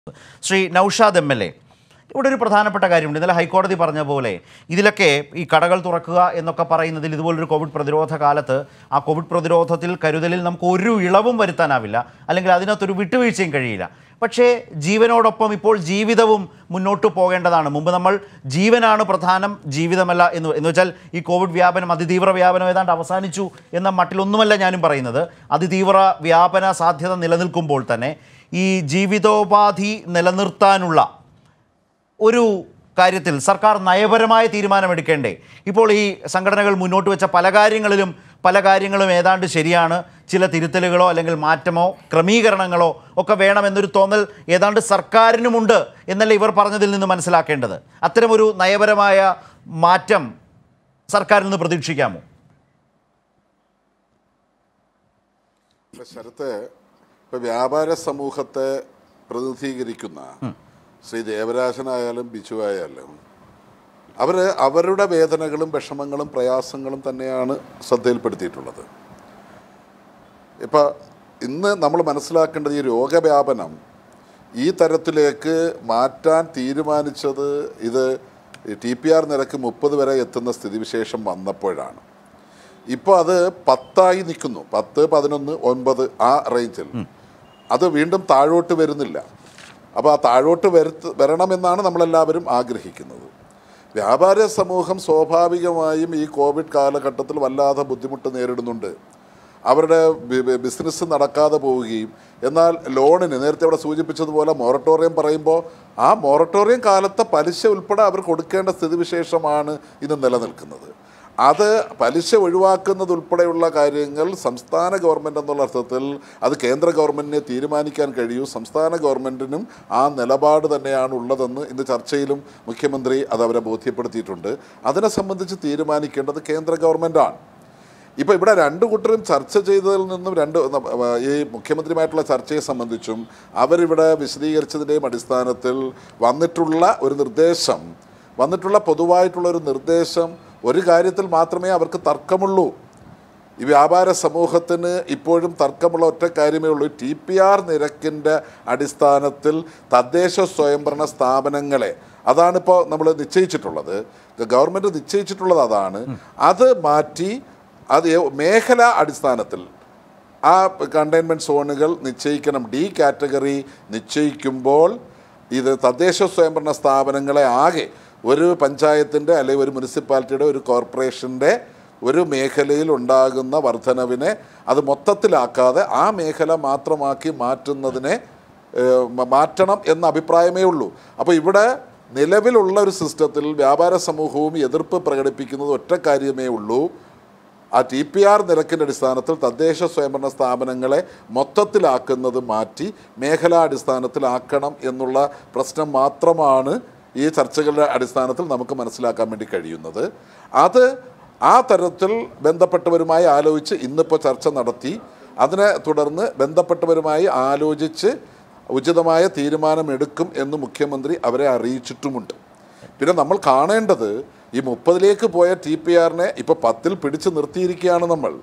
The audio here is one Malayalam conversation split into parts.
Shri Naushad M L A ഇവിടെ ഒരു പ്രധാനപ്പെട്ട കാര്യമുണ്ട് ഇന്നലെ ഹൈക്കോടതി പറഞ്ഞ പോലെ ഇതിലൊക്കെ ഈ കടകൾ തുറക്കുക എന്നൊക്കെ പറയുന്നതിൽ ഇതുപോലൊരു കോവിഡ് പ്രതിരോധ കാലത്ത് ആ കോവിഡ് പ്രതിരോധത്തിൽ കരുതലിൽ നമുക്ക് ഒരു ഇളവും വരുത്താനാവില്ല അല്ലെങ്കിൽ അതിനകത്തൊരു വിട്ടുവീഴ്ചയും കഴിയില്ല പക്ഷേ ജീവനോടൊപ്പം ഇപ്പോൾ ജീവിതവും മുന്നോട്ട് പോകേണ്ടതാണ് മുമ്പ് നമ്മൾ ജീവനാണ് പ്രധാനം ജീവിതമല്ല എന്ന് എന്ന് വെച്ചാൽ ഈ കോവിഡ് വ്യാപനം അതിതീവ്ര വ്യാപനം ഏതാണ്ട് അവസാനിച്ചു എന്ന മട്ടിലൊന്നുമല്ല ഞാനും പറയുന്നത് അതിതീവ്ര വ്യാപന സാധ്യത നിലനിൽക്കുമ്പോൾ തന്നെ ഈ ജീവിതോപാധി നിലനിർത്താനുള്ള ഒരു കാര്യത്തിൽ സർക്കാർ നയപരമായ തീരുമാനമെടുക്കേണ്ടേ ഇപ്പോൾ ഈ സംഘടനകൾ മുന്നോട്ട് വെച്ച പല കാര്യങ്ങളിലും പല കാര്യങ്ങളും ഏതാണ്ട് ശരിയാണ് ചില തിരുത്തലുകളോ അല്ലെങ്കിൽ മാറ്റമോ ക്രമീകരണങ്ങളോ ഒക്കെ വേണമെന്നൊരു തോന്നൽ ഏതാണ്ട് സർക്കാരിനുമുണ്ട് എന്നല്ല ഇവർ പറഞ്ഞതിൽ നിന്ന് മനസ്സിലാക്കേണ്ടത് അത്തരമൊരു നയപരമായ മാറ്റം സർക്കാരിൽ നിന്ന് പ്രതീക്ഷിക്കാമോ ഇപ്പൊ ശരത്ത് ഇപ്പൊ വ്യാപാര സമൂഹത്തെ പ്രതിനിധീകരിക്കുന്ന ശ്രീ ദേവരാജനായാലും ബിജു ആയാലും അവര് അവരുടെ വേദനകളും വിഷമങ്ങളും പ്രയാസങ്ങളും തന്നെയാണ് ശ്രദ്ധയിൽപ്പെടുത്തിയിട്ടുള്ളത് ഇപ്പൊ ഇന്ന് നമ്മൾ മനസ്സിലാക്കേണ്ടത് ഈ രോഗവ്യാപനം ഈ തരത്തിലേക്ക് മാറ്റാൻ തീരുമാനിച്ചത് ഇത് ടി പി ആർ നിരക്ക് മുപ്പത് വരെ എത്തുന്ന സ്ഥിതിവിശേഷം വന്നപ്പോഴാണ് ഇപ്പോൾ അത് പത്തായി നിൽക്കുന്നു പത്ത് പതിനൊന്ന് ഒൻപത് ആ റേഞ്ചിൽ അത് വീണ്ടും താഴോട്ട് വരുന്നില്ല അപ്പോൾ ആ താഴോട്ട് വരുത്ത് വരണമെന്നാണ് നമ്മളെല്ലാവരും ആഗ്രഹിക്കുന്നത് വ്യാപാര സമൂഹം സ്വാഭാവികമായും ഈ കോവിഡ് കാലഘട്ടത്തിൽ വല്ലാതെ ബുദ്ധിമുട്ട് നേരിടുന്നുണ്ട് അവരുടെ ബി- ബി- ബിസിനസ് നടക്കാതെ പോവുകയും എന്നാൽ ലോണിന് നേരത്തെ ഇവിടെ സൂചിപ്പിച്ചതുപോലെ മൊറട്ടോറിയം പറയുമ്പോൾ ആ മൊറട്ടോറിയം കാലത്തെ പലിശ ഉൾപ്പെടെ അവർ കൊടുക്കേണ്ട സ്ഥിതിവിശേഷമാണ് ഇന്ന് നിലനിൽക്കുന്നത് അത് പലിശ ഒഴിവാക്കുന്നത് ഉൾപ്പെടെയുള്ള കാര്യങ്ങൾ സംസ്ഥാന ഗവൺമെൻറ് എന്നുള്ള അർത്ഥത്തിൽ അത് കേന്ദ്ര ഗവൺമെൻറ്റിനെ തീരുമാനിക്കാൻ കഴിയൂ സംസ്ഥാന ഗവൺമെൻറ്റിനും ആ നിലപാട് തന്നെയാണ് ഉള്ളതെന്ന് ഇന്ന് ചർച്ചയിലും മുഖ്യമന്ത്രി അത് അവരെ ബോധ്യപ്പെടുത്തിയിട്ടുണ്ട് അതിനെ സംബന്ധിച്ച് തീരുമാനിക്കേണ്ടത് കേന്ദ്ര ഗവൺമെൻറ്റാണ് ഇപ്പോൾ ഇവിടെ രണ്ട് കൂട്ടരും ചർച്ച ചെയ്തതിൽ നിന്നും രണ്ട് ന- ഈ മുഖ്യമന്ത്രിയുമായിട്ടുള്ള ചർച്ചയെ സംബന്ധിച്ചും അവരിവിടെ വിശദീകരിച്ചതിൻ്റെയും അടിസ്ഥാനത്തിൽ വന്നിട്ടുള്ള ഒരു നിർദ്ദേശം വന്നിട്ടുള്ള പൊതുവായിട്ടുള്ള ഒരു നിർദ്ദേശം ഒരു കാര്യത്തിൽ മാത്രമേ അവർക്ക് തർക്കമുള്ളൂ ഈ വ്യാപാര സമൂഹത്തിന് ഇപ്പോഴും തർക്കമുള്ള ഒറ്റ കാര്യമേ ഉള്ളൂ ടി പി ആർ നിരക്കിൻ്റെ അടിസ്ഥാനത്തിൽ തദ്ദേശ സ്വയംഭരണ സ്ഥാപനങ്ങളെ അതാണിപ്പോൾ നമ്മൾ നിശ്ചയിച്ചിട്ടുള്ളത് ഗവൺമെൻറ് നിശ്ചയിച്ചിട്ടുള്ളത് അതാണ് അത് മാറ്റി അത് ഏ- മേഖലാ അടിസ്ഥാനത്തിൽ ആ കണ്ടെയ്ൻമെൻറ്റ് സോണുകൾ നിശ്ചയിക്കണം ഡി കാറ്റഗറി നിശ്ചയിക്കുമ്പോൾ ഇത് തദ്ദേശ സ്വയംഭരണ സ്ഥാപനങ്ങളെ ആകെ ഒരു പഞ്ചായത്തിൻ്റെ അല്ലെങ്കിൽ ഒരു മുനിസിപ്പാലിറ്റിയുടെ ഒരു കോർപ്പറേഷൻ്റെ ഒരു മേഖലയിൽ ഉണ്ടാകുന്ന വർധനവിനെ അത് മൊത്തത്തിലാക്കാതെ ആ മേഖല മാത്രമാക്കി മാറ്റുന്നതിനെ ഏഹ്, മ- മാറ്റണം എന്ന അഭിപ്രായമേ ഉള്ളൂ അപ്പോൾ ഇവിടെ നിലവിലുള്ള ഒരു സിസ്റ്റത്തിൽ വ്യാപാര സമൂഹവും എതിർപ്പ് പ്രകടിപ്പിക്കുന്നത് ഒറ്റ കാര്യമേ ഉള്ളൂ ആ ടി പി ആർ നിരക്കിൻ്റെ അടിസ്ഥാനത്തിൽ തദ്ദേശ സ്വയംഭരണ സ്ഥാപനങ്ങളെ മൊത്തത്തിലാക്കുന്നത് മാറ്റി മേഖലാടിസ്ഥാനത്തിലാക്കണം എന്നുള്ള പ്രശ്നം മാത്രമാണ് ഈ ചർച്ചകളുടെ അടിസ്ഥാനത്തിൽ നമുക്ക് മനസ്സിലാക്കാൻ വേണ്ടി കഴിയുന്നത് അത് ആ തരത്തിൽ ബന്ധപ്പെട്ടവരുമായി ആലോചിച്ച് ഇന്നിപ്പോൾ ചർച്ച നടത്തി അതിനെ തുടർന്ന് ബന്ധപ്പെട്ടവരുമായി ആലോചിച്ച് ഉചിതമായ തീരുമാനമെടുക്കും എന്ന് മുഖ്യമന്ത്രി അവരെ അറിയിച്ചിട്ടുമുണ്ട് പിന്നെ നമ്മൾ കാണേണ്ടത് ഈ മുപ്പതിലേക്ക് പോയ ടി പി ആറിനെ ഇപ്പോൾ പത്തിൽ പിടിച്ചു നിർത്തിയിരിക്കുകയാണ് നമ്മൾ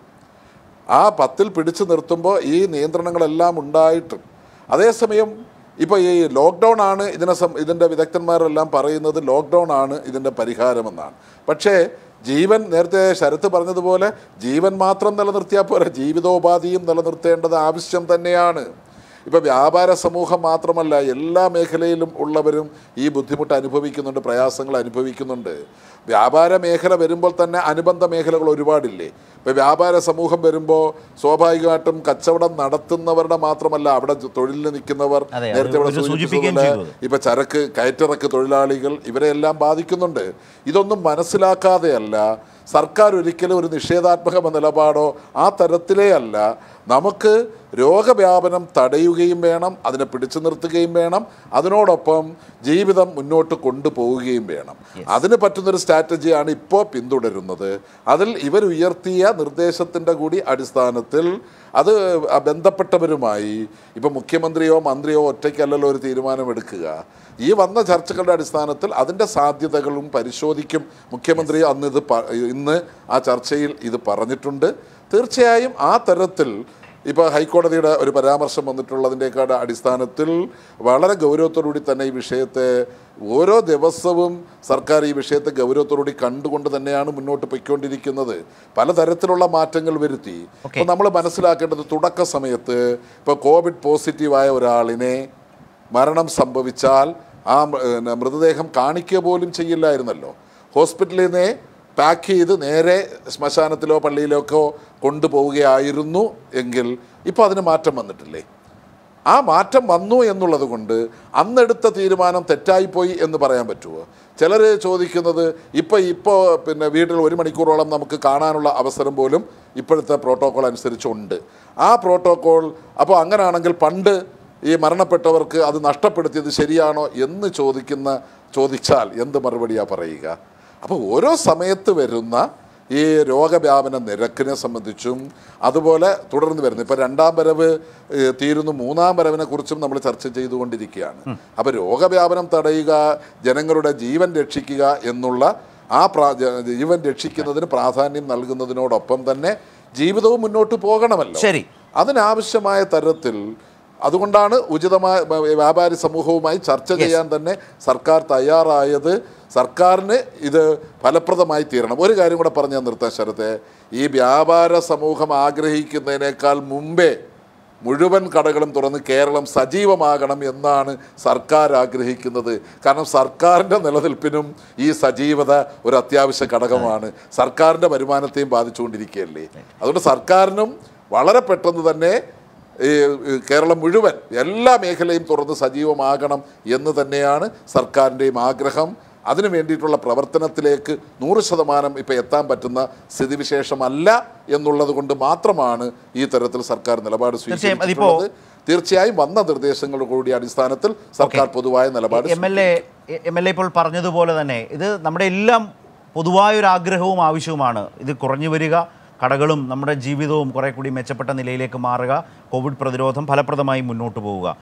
ആ പത്തിൽ പിടിച്ചു നിർത്തുമ്പോൾ ഈ നിയന്ത്രണങ്ങളെല്ലാം ഉണ്ടായിട്ടും അതേസമയം ഇപ്പോൾ ഈ ലോക്ക്ഡൗൺ ആണ് ഇതിനെ സം ഇതിൻ്റെ വിദഗ്ധന്മാരെല്ലാം പറയുന്നത് ലോക്ക്ഡൗൺ ആണ് ഇതിൻ്റെ പരിഹാരമെന്നാണ് പക്ഷേ ജീവൻ നേരത്തെ ശരത്ത് പറഞ്ഞതുപോലെ ജീവൻ മാത്രം നിലനിർത്തിയാൽ പോരാ ജീവിതോപാധിയും നിലനിർത്തേണ്ടത് ആവശ്യം തന്നെയാണ് ഇപ്പോൾ വ്യാപാര സമൂഹം മാത്രമല്ല എല്ലാ മേഖലയിലും ഉള്ളവരും ഈ ബുദ്ധിമുട്ട് അനുഭവിക്കുന്നുണ്ട് പ്രയാസങ്ങൾ അനുഭവിക്കുന്നുണ്ട് വ്യാപാര മേഖല വരുമ്പോൾ തന്നെ അനുബന്ധ മേഖലകൾ ഒരുപാടില്ലേ ഇപ്പോൾ വ്യാപാര സമൂഹം വരുമ്പോൾ സ്വാഭാവികമായിട്ടും കച്ചവടം നടത്തുന്നവരുടെ മാത്രമല്ല അവിടെ തൊഴിലിന് നിൽക്കുന്നവർ അതെ, അത് നേരത്തെ ഇവിടെ ഒരു സൂചിപ്പിക്കുകയും സൂചിപ്പിച്ചതുപോലെ ചെയ്തു. ഇപ്പൊ ചരക്ക് കയറ്റിറക്ക് തൊഴിലാളികൾ ഇവരെല്ലാം ബാധിക്കുന്നുണ്ട് ഇതൊന്നും മനസ്സിലാക്കാതെയല്ല സർക്കാർ ഒരിക്കലും ഒരു നിഷേധാത്മക നിലപാടോ ആ തരത്തിലേ അല്ല നമുക്ക് രോഗവ്യാപനം തടയുകയും വേണം അതിനെ പിടിച്ചു നിർത്തുകയും വേണം അതിനോടൊപ്പം ജീവിതം മുന്നോട്ട് കൊണ്ടുപോവുകയും വേണം അതിന് പറ്റുന്നൊരു സ്ട്രാറ്റജിയാണ് ഇപ്പോൾ പിന്തുടരുന്നത് അതിൽ ഇവർ ഉയർത്തിയ നിർദ്ദേശത്തിൻ്റെ കൂടി അടിസ്ഥാനത്തിൽ അത് ബന്ധപ്പെട്ടവരുമായി ഇപ്പം മുഖ്യമന്ത്രിയോ മന്ത്രിയോ ഒറ്റയ്ക്കല്ലല്ലോ ഒരു തീരുമാനമെടുക്കുക ഈ വന്ന ചർച്ചകളുടെ അടിസ്ഥാനത്തിൽ അതിൻ്റെ സാധ്യതകളും പരിശോധിക്കും മുഖ്യമന്ത്രി അന്ന് ഇത് പ- ഇന്ന് ആ ചർച്ചയിൽ ഇത് പറഞ്ഞിട്ടുണ്ട് തീർച്ചയായും ആ തരത്തിൽ ഇപ്പോൾ ഹൈക്കോടതിയുടെ ഒരു പരാമർശം വന്നിട്ടുള്ളതിൻ്റെയൊക്കെ അടിസ്ഥാനത്തിൽ വളരെ ഗൗരവത്തോടുകൂടി തന്നെ ഈ വിഷയത്തെ ഓരോ ദിവസവും സർക്കാർ ഈ വിഷയത്തെ ഗൗരവത്തോടുകൂടി കണ്ടുകൊണ്ട് തന്നെയാണ് മുന്നോട്ട് പൊയ്ക്കൊണ്ടിരിക്കുന്നത് പലതരത്തിലുള്ള മാറ്റങ്ങൾ വരുത്തി അപ്പോൾ നമ്മൾ മനസ്സിലാക്കേണ്ടത് തുടക്ക സമയത്ത് ഇപ്പോൾ കോവിഡ് പോസിറ്റീവായ ഒരാളിനെ മരണം സംഭവിച്ചാൽ ആ മൃ- പിന്നെ മൃതദേഹം കാണിക്കുക പോലും ചെയ്യില്ലായിരുന്നല്ലോ ഹോസ്പിറ്റലിൽ നിന്ന് പാക്ക് ചെയ്ത് നേരെ ശ്മശാനത്തിലോ പള്ളിയിലേക്കോ കൊണ്ടുപോവുകയായിരുന്നു എങ്കിൽ ഇപ്പോൾ അതിന് മാറ്റം വന്നിട്ടില്ലേ ആ മാറ്റം വന്നു എന്നുള്ളത് കൊണ്ട് അന്നെടുത്ത തീരുമാനം തെറ്റായിപ്പോയി എന്ന് പറയാൻ പറ്റുമോ ചിലർ ചോദിക്കുന്നത് ഇപ്പോൾ ഇപ്പോൾ പിന്നെ വീട്ടിൽ ഒരു മണിക്കൂറോളം നമുക്ക് കാണാനുള്ള അവസരം പോലും ഇപ്പോഴത്തെ പ്രോട്ടോകോൾ അനുസരിച്ചുണ്ട് ആ പ്രോട്ടോകോൾ അപ്പോൾ അങ്ങനെയാണെങ്കിൽ പണ്ട് ഈ മരണപ്പെട്ടവർക്ക് അത് നഷ്ടപ്പെടുത്തിയത് ശരിയാണോ എന്ന് ചോദിക്കുന്ന ചോദിച്ചാൽ എന്ത് മറുപടിയാണ് പറയുക അപ്പോൾ ഓരോ സമയത്ത് വരുന്ന ഈ രോഗവ്യാപന നിരക്കിനെ സംബന്ധിച്ചും അതുപോലെ തുടർന്ന് വരുന്നു ഇപ്പോൾ രണ്ടാം വരവ് ഏഹ്, തീരുന്നു മൂന്നാം വരവിനെ കുറിച്ചും നമ്മൾ ചർച്ച ചെയ്തുകൊണ്ടിരിക്കുകയാണ് അപ്പോൾ രോഗവ്യാപനം തടയുക ജനങ്ങളുടെ ജീവൻ രക്ഷിക്കുക എന്നുള്ള ആ പ്രാ ജ- ജീവൻ രക്ഷിക്കുന്നതിന് പ്രാധാന്യം നൽകുന്നതിനോടൊപ്പം തന്നെ ജീവിതവും മുന്നോട്ട് പോകണമല്ലോ ശരി. അതിനാവശ്യമായ തരത്തിൽ അതുകൊണ്ടാണ് ഉചിതമായ വ- വ്യാപാരി സമൂഹവുമായി ചർച്ച ചെയ്യാൻ തന്നെ സർക്കാർ തയ്യാറായത് സർക്കാരിന് ഇത് ഫലപ്രദമായി തീരണം ഒരു കാര്യം കൂടെ പറഞ്ഞാൽ നിർത്താൻ ശരത്തെ ഈ വ്യാപാര സമൂഹം ആഗ്രഹിക്കുന്നതിനേക്കാൾ മുമ്പേ മുഴുവൻ കടകളും തുറന്ന് കേരളം സജീവമാകണം എന്നാണ് സർക്കാർ ആഗ്രഹിക്കുന്നത് കാരണം സർക്കാരിൻ്റെ നിലനിൽപ്പിനും ഈ സജീവത ഒരു അത്യാവശ്യ ഘടകമാണ് സർക്കാരിൻ്റെ വരുമാനത്തെയും ബാധിച്ചുകൊണ്ടിരിക്കുകയല്ലേ അതുകൊണ്ട് സർക്കാരിനും വളരെ പെട്ടെന്ന് തന്നെ ഈ ഈ കേരളം മുഴുവൻ എല്ലാ മേഖലയും തുറന്ന് സജീവമാകണം എന്ന് തന്നെയാണ് സർക്കാരിൻ്റെയും ആഗ്രഹം അതിനു വേണ്ടിയിട്ടുള്ള പ്രവർത്തനത്തിലേക്ക് നൂറ് ശതമാനം ഇപ്പം എത്താൻ പറ്റുന്ന സ്ഥിതിവിശേഷമല്ല എന്നുള്ളത് കൊണ്ട് മാത്രമാണ് ഈ തരത്തിൽ സർക്കാർ നിലപാട് തീർച്ചയായും അതിപ്പോ- സ്വീകരിച്ചിട്ടുള്ളത് തീർച്ചയായും വന്ന നിർദ്ദേശങ്ങളുടെ കൂടി അടിസ്ഥാനത്തിൽ സർക്കാർ പൊതുവായ നിലപാട് M L A M L A ഇപ്പോൾ പറഞ്ഞതുപോലെ തന്നെ ഇത് നമ്മുടെ എല്ലാം പൊതുവായൊരു ആഗ്രഹവും ആവശ്യവുമാണ് ഇത് കുറഞ്ഞു വരിക കടകളും നമ്മുടെ ജീവിതവും കുറെ കൂടി മെച്ചപ്പെട്ട നിലയിലേക്ക് മാറുക കോവിഡ് പ്രതിരോധം ഫലപ്രദമായി മുന്നോട്ട് പോവുക